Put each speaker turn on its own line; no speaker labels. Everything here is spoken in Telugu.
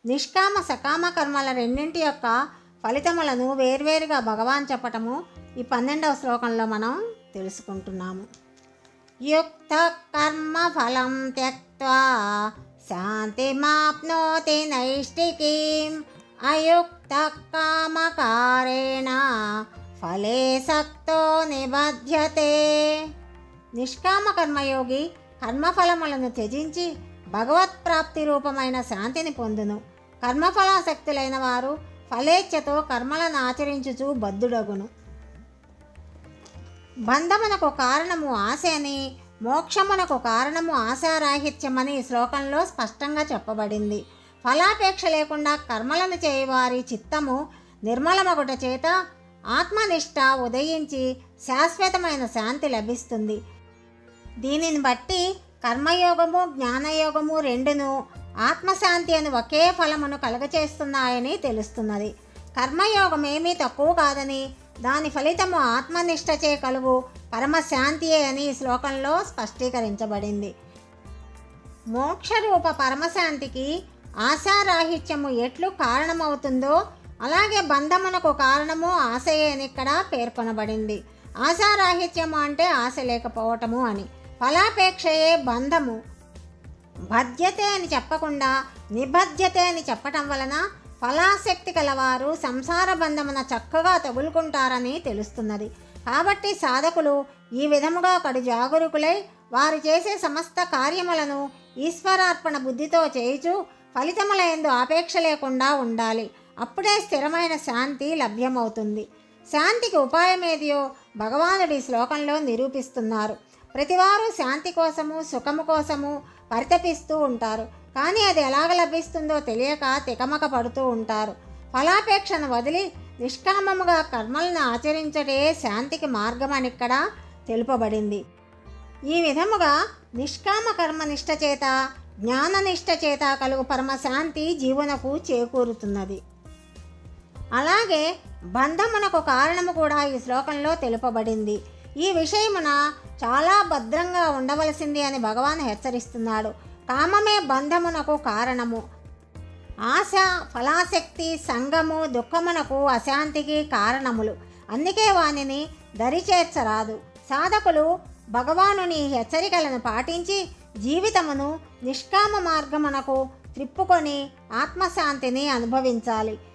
నిష్కామ సకామ కర్మల రెండింటి యొక్క ఫలితములను వేర్వేరుగా భగవాన్ చెప్పటము ఈ పన్నెండవ శ్లోకంలో మనం తెలుసుకుంటున్నాము యుక్త కర్మ ఫలం త్యక్వా శాంతిమాప్నోతి నైష్టికీం అయుక్త కామకారేణ ఫలే సక్తో నిబధ్యతే నిష్కామ కర్మయోగి కర్మఫలములను త్యజించి భగవత్ప్రాప్తి రూపమైన శాంతిని పొందును కర్మఫలాసక్తులైన వారు ఫలేచ్ఛతో కర్మలను ఆచరించుచు బద్ధుడగును బంధమునకు కారణము ఆశ అని మోక్షమునకు కారణము ఆశారాహిత్యమని ఈ శ్లోకంలో స్పష్టంగా చెప్పబడింది ఫలాపేక్ష లేకుండా కర్మలను చేయవారి చిత్తము నిర్మలమగుట చేత ఆత్మనిష్ట ఉదయించి శాశ్వతమైన శాంతి లభిస్తుంది దీనిని బట్టి కర్మయోగము జ్ఞానయోగము రెండును ఆత్మశాంతి అని ఒకే ఫలమును కలుగచేస్తున్నాయని తెలుస్తున్నది కర్మయోగం ఏమీ తక్కువ కాదని దాని ఫలితము ఆత్మనిష్టచే కలుగు పరమశాంతియే అని ఈ శ్లోకంలో స్పష్టీకరించబడింది మోక్షరూప పరమశాంతికి ఆశారాహిత్యము ఎట్లు కారణమవుతుందో అలాగే బంధమునకు కారణము ఆశయే అని ఇక్కడ పేర్కొనబడింది ఆశారాహిత్యము అంటే ఆశ లేకపోవటము అని ఫలాపేక్షయే బంధము భద్యతే అని చెప్పకుండా నిబద్ధ్యతే అని చెప్పటం వలన ఫలాసక్తి కలవారు సంసార బంధమున చక్కగా తగులుకుంటారని తెలుస్తున్నది కాబట్టి సాధకులు ఈ విధముగా కడు జాగరూకులై వారు చేసే సమస్త కార్యములను ఈశ్వరార్పణ బుద్ధితో చేయుచు ఫలితముల ఎందు ఆపేక్ష లేకుండా ఉండాలి అప్పుడే స్థిరమైన శాంతి లభ్యమవుతుంది శాంతికి ఉపాయం ఏదియో భగవానుడి ఈ శ్లోకంలో నిరూపిస్తున్నారు ప్రతివారు శాంతి కోసము సుఖము కోసము పరితపిస్తూ ఉంటారు కానీ అది ఎలాగ లభిస్తుందో తెలియక తికమక పడుతూ ఉంటారు ఫలాపేక్షను వదిలి నిష్కామముగా కర్మలను ఆచరించటే శాంతికి మార్గం అని ఇక్కడ తెలుపబడింది ఈ విధముగా నిష్కామ కర్మ నిష్ట చేత జ్ఞాన నిష్ట చేత కలుగు పరమశాంతి జీవనకు చేకూరుతున్నది అలాగే బంధమునకు కారణము కూడా ఈ శ్లోకంలో తెలుపబడింది ఈ విషయమున చాలా భద్రంగా ఉండవలసింది అని భగవాన్ హెచ్చరిస్తున్నాడు కామమే బంధమునకు కారణము ఆశ ఫలాశక్తి సంగము దుఃఖమునకు అశాంతికి కారణములు అందుకే వానిని దరిచేర్చరాదు సాధకులు భగవానుని హెచ్చరికలను పాటించి జీవితమును నిష్కామ మార్గమునకు త్రిప్పుకొని ఆత్మశాంతిని అనుభవించాలి